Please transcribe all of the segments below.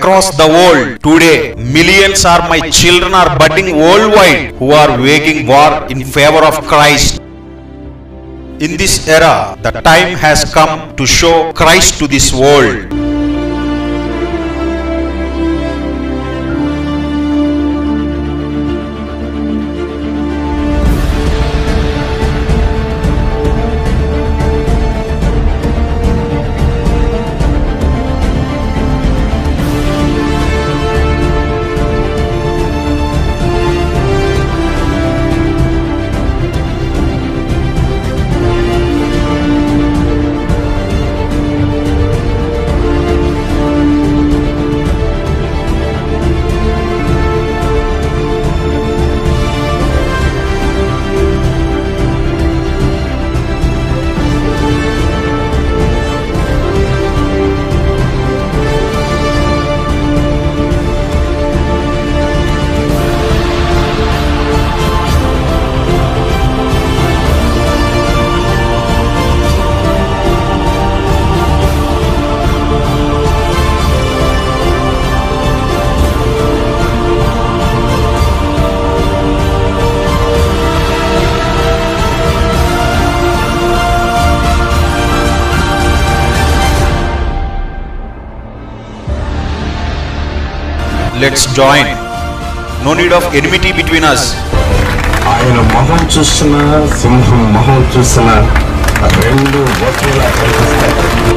across the world. Today, millions are my children are budding worldwide who are waging war in favor of Christ. In this era, the time has come to show Christ to this world. Let's join. No need of enmity between us. ఆయన మొహం చూసిన సింహం మొహం చూసిన రెండు ఒకేలా కనిపిస్తాయి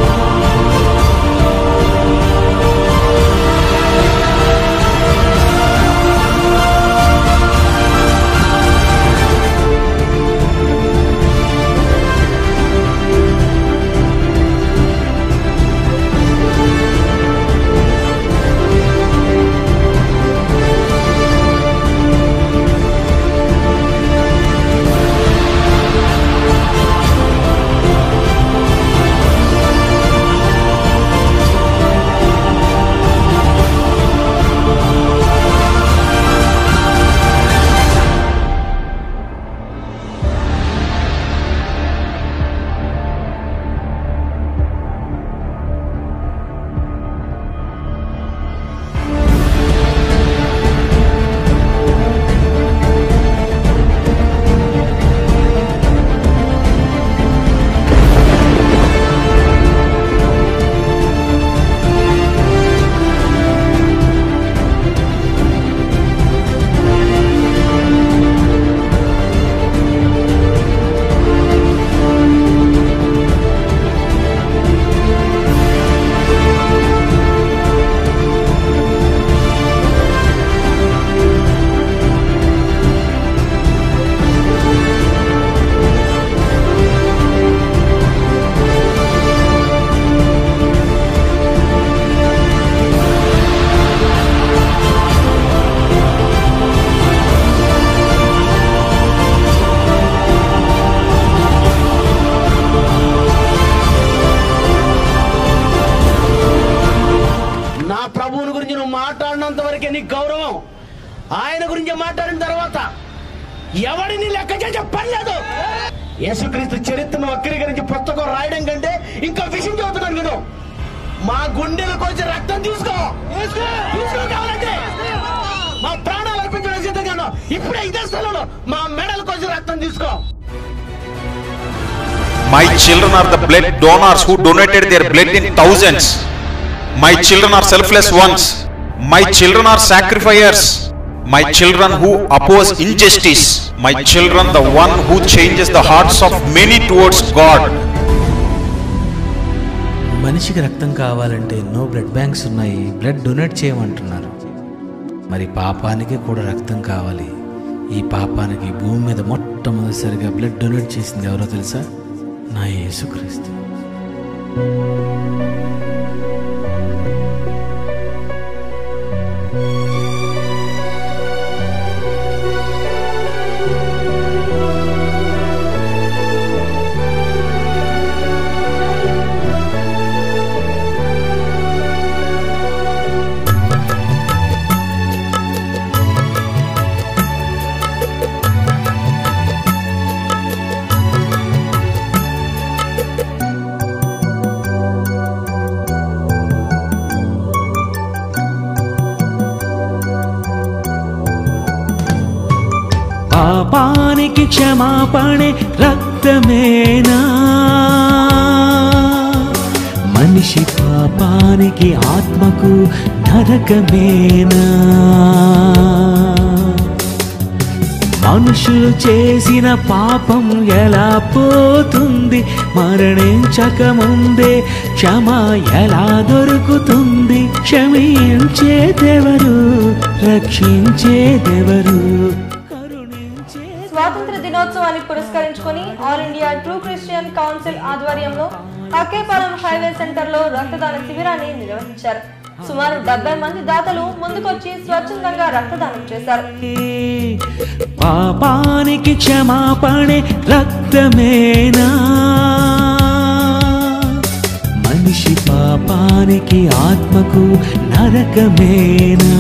నా ప్రభువుని గురించి నువ్వు మాట్లాడినంత వరకే నీకు గౌరవం ఆయన గురించి మాట్లాడిన తర్వాత ఎవడిని లెక్క చేసే పని లేదు యేసుక్రీస్తు చరిత్రను వక్రీకరించి పుస్తకం రాయడం కంటే ఇంకా విషయం చెబుతున్నాను నేను మా గుండెలకు వచ్చి రక్తం తీసుకో తీసుకో కావాలంటే మా ప్రాణాలు అర్పించడం సిద్ధంగాను ఇప్పుడే ఇదే స్థలంలో మా మెడలకు వచ్చి రక్తం తీసుకో My children are the blood donors who donated their blood in thousands. My children are selfless ones. My children are sacrificers. My children who oppose injustice. My children, the one who changes the hearts of many towards God. మనిషికి రక్తం కావాలంటే ఎన్నో blood banks ఉన్నాయి blood donate చేయమంటున్నారు మరి పాపానికి కూడా రక్తం కావాలి ఈ పాపానికి భూమి మీద మొట్టమొదటిసారిగా బ్లడ్ డొనేట్ చేసింది ఎవరో తెలుసా నా యేసుక్రీస్తు పాపానికి క్షమాపణే రక్తమేనా మనిషి పాపానికి ఆత్మకు నరకమేనా మనుషులు చేసిన పాపం ఎలా పోతుంది మరణించకముందే క్షమ ఎలా దొరుకుతుంది క్షమించేదెవరు రక్షించేదెవరు కరుణించే స్వాతంత్ర దినోత్సవాన్ని పురస్కరించుకొని all India true Christian council ఆధ్వర్యంలో అక్కేపాలెం హైవే సెంటర్ లో రక్తదాన శిబిరాన్ని నిర్వహించారు సుమారు డెబ్బై మంది దాతలు ముందుకొచ్చి స్వచ్ఛందంగా రక్తదానం చేశారు పాపానికి క్షమాపణే రక్తమేనా మనిషి పాపానికి ఆత్మకు నరకమేనా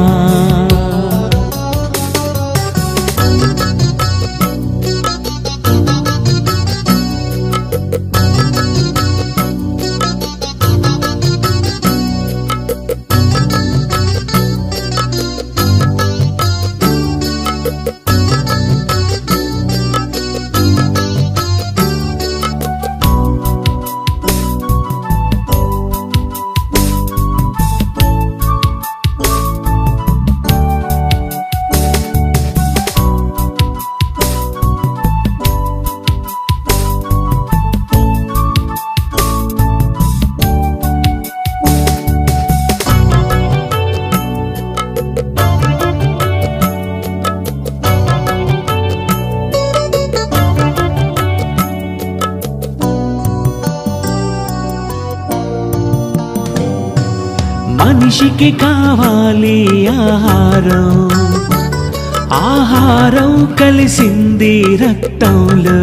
మనిషికి కావాలి ఆహారం ఆహారం కలిసింది రక్తంలో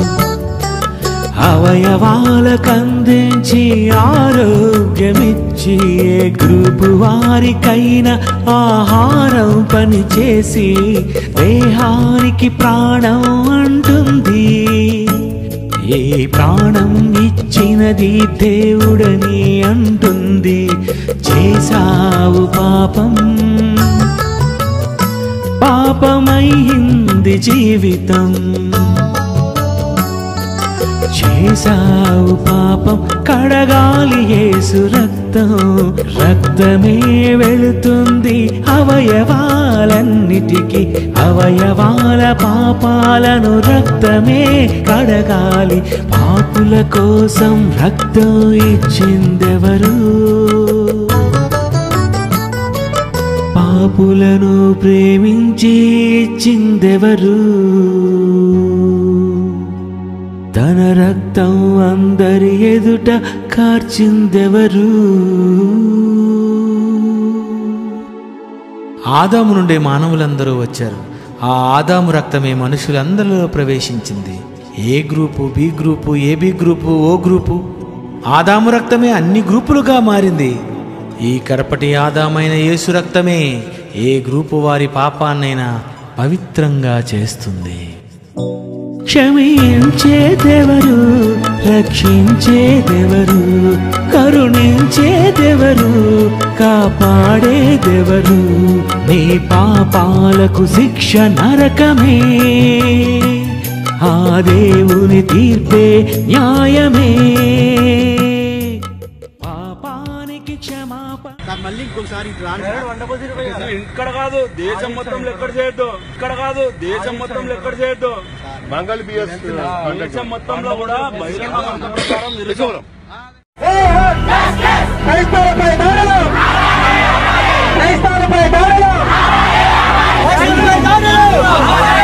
అవయవాలకు అందించి ఆరోగ్యమిచ్చి ఏ గ్రూపు వారికైనా ఆహారం పనిచేసి దేహానికి ప్రాణం అంటుంది ఏ ప్రాణం ఇచ్చినది దేవుడని అంటుంది చేసావు పాపం పాపమైంది జీవితం చేసావు పాపం కడగాలి యేసు రక్తం రక్తమే వెళుతుంది అవయవాలన్నిటికీ అవయవాల పాపాలను రక్తమే కడగాలి పాపుల కోసం రక్తం ఇచ్చిందెవరు పాపులను ప్రేమించి ఇచ్చిందెవరు తన రక్తం అందరి ఎదుట కార్చిందెవరు ఆదాము నుండి మానవులందరూ వచ్చారు ఆ ఆదాము రక్తమే మనుషులందరిలో ప్రవేశించింది A group B group AB group O group ఆదాము రక్తమే అన్ని గ్రూపులుగా మారింది ఈ కరపటి ఆదామైన యేసు రక్తమే ఏ గ్రూపు వారి పాపాన్నైనా పవిత్రంగా చేస్తుంది క్షమించేదెవరు రక్షించేదెవరు కరుణించేదెవరు కాపాడేదెవరు నీ పాపాలకు శిక్ష నరకమే ఆ దేవుని తీర్పే న్యాయమే పాపానికి క్షమాపణ ఇక్కడ కాదు దేశం మొత్తంలో ఎక్కడ చేయొద్దు ఇక్కడ కాదు దేశం మొత్తంలో ఎక్కడ చేయొద్దు మంగళ బిఎస్ దేశం మొత్తంలో కూడా బహిరంగ మత ప్రచారం నిలుచోవడం క్రైస్తవులపై దాడులు క్రైస్తవులపై దాడులు క్రైస్తవులపై దాడులు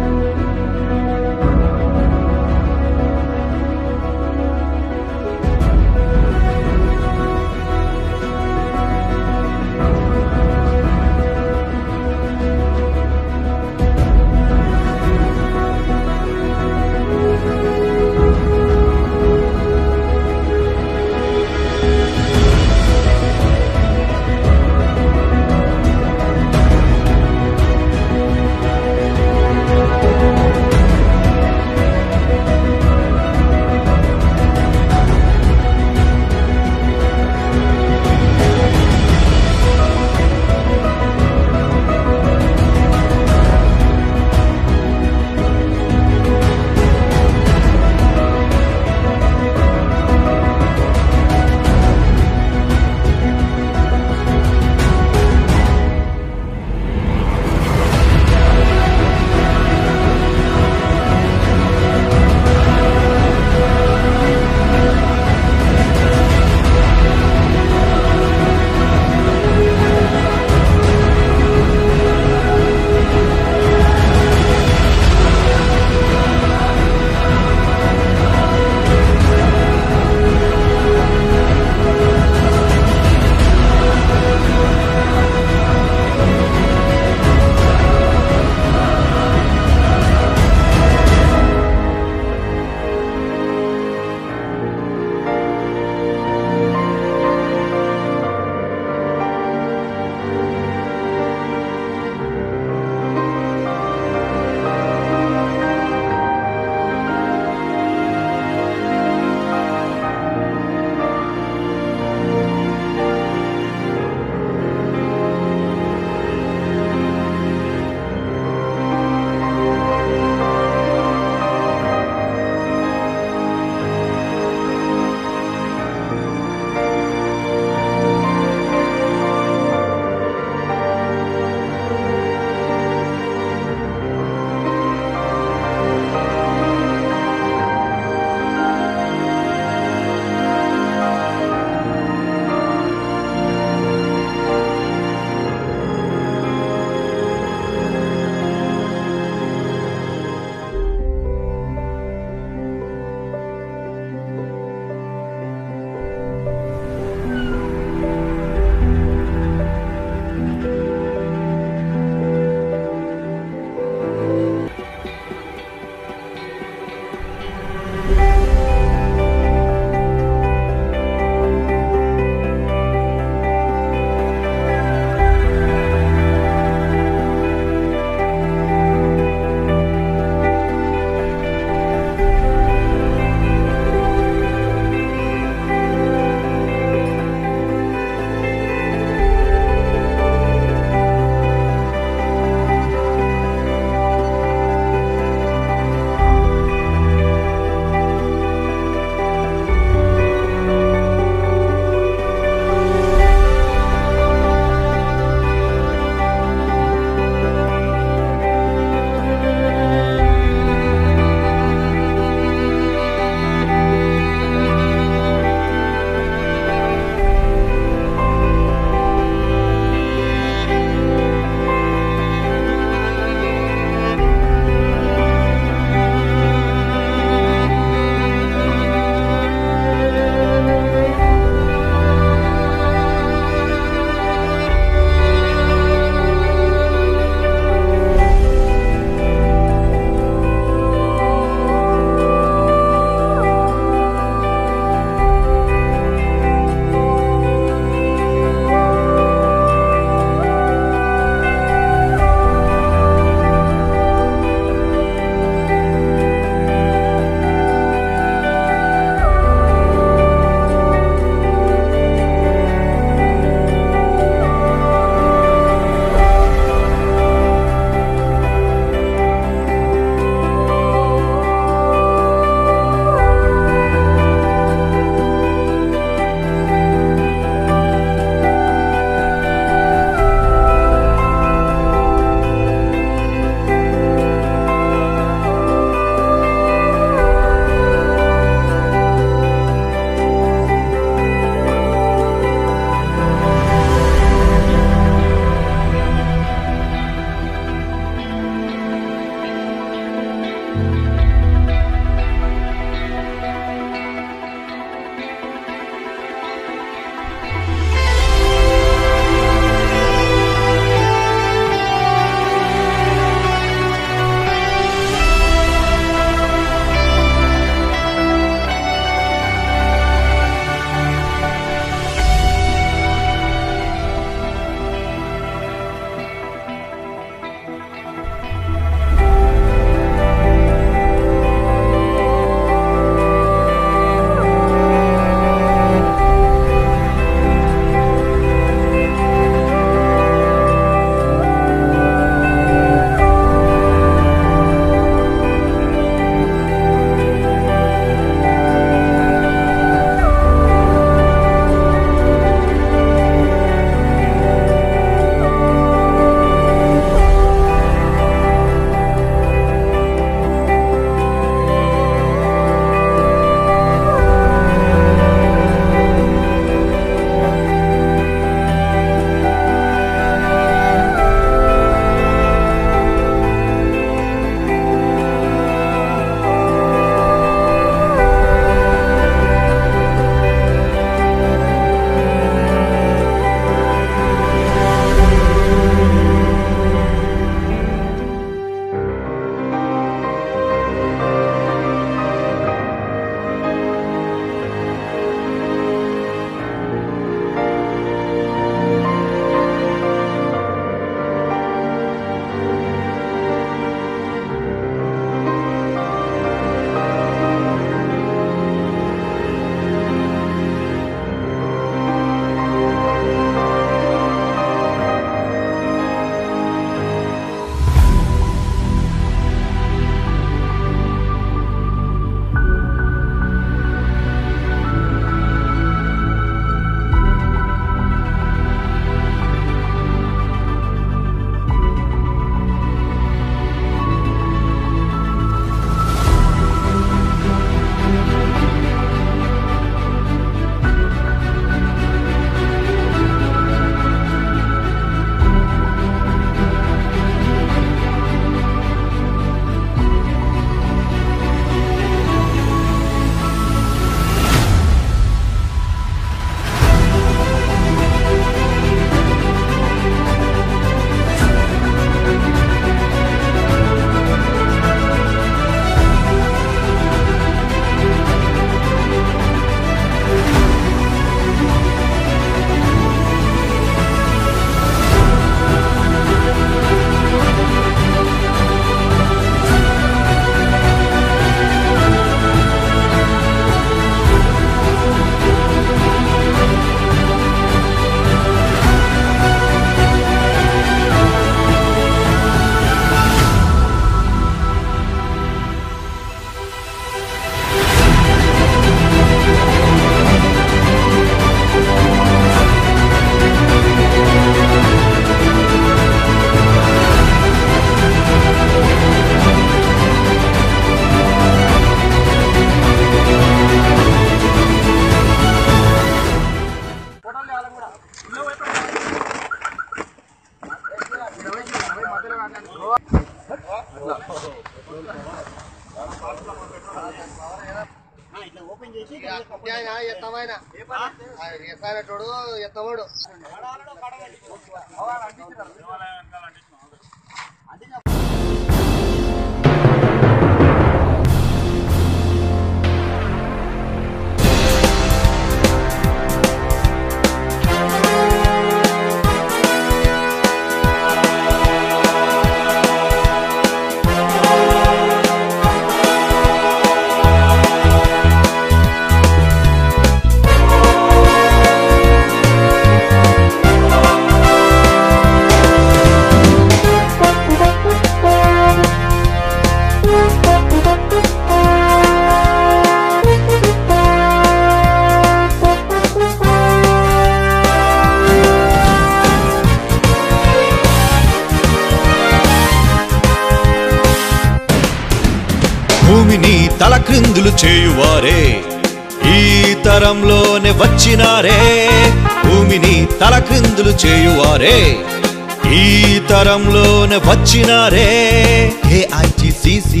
భూమిని తలక్రిందులు చేయువారే ఈ తరంలోనే వచ్చినారే భూమిని తలక్రిందులు చేయువారే ఈ తరంలోనే వచ్చినారే ఏఐటిసిసి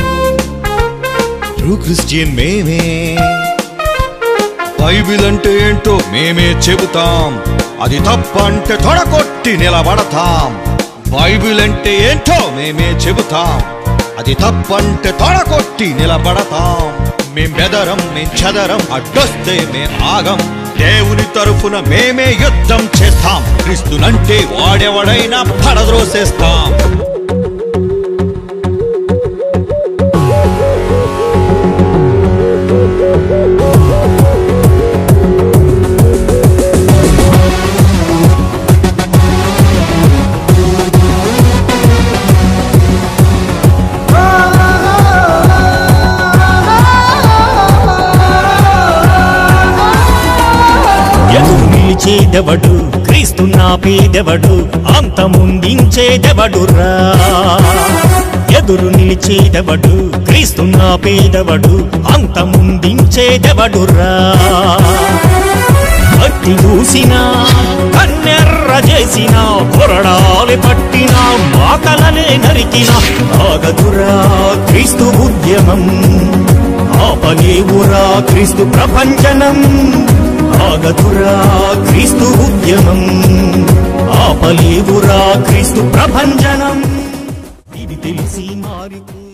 ట్రూ క్రిస్టియన్ మేమే బైబిల్ అంటే ఏంటో మేమే చెబుతాం అది తప్పంటే తొడగొట్టి నిలబడతాం బైబిల్ అంటే ఏంటో మేమే చెబుతాం అది తప్పంటే తొడగొట్టి నిలబడతాం మేం బెదరం మేం చదరం అడ్డొస్తే మేం ఆగం దేవుని తరఫున మేమే యుద్ధం చేస్తాం క్రీస్తునంటే వాడెవడైనా పడద్రోసేస్తాం ఎదురు నిలిచేదెవడు క్రీస్తు నా పేదెవడు అంతముందించేదెవడురా ఎదురు నిలిచేదెవడు క్రీస్తు నా పేదెవడు అంతముందించేదెవడురా మట్టి దూసిన కన్నెర్ర చేసిన కొరడాలి పట్టిన మాకలనే నరికిన ఆగదురా క్రీస్తు ఉద్యమం ఆపలేవురా క్రీస్తు ప్రపంచనం ఆగదురా క్రీస్తు ఉద్యమం ఆపలేవురా క్రీస్తు ప్రభంజనం ఇది తెలిసి మారిపో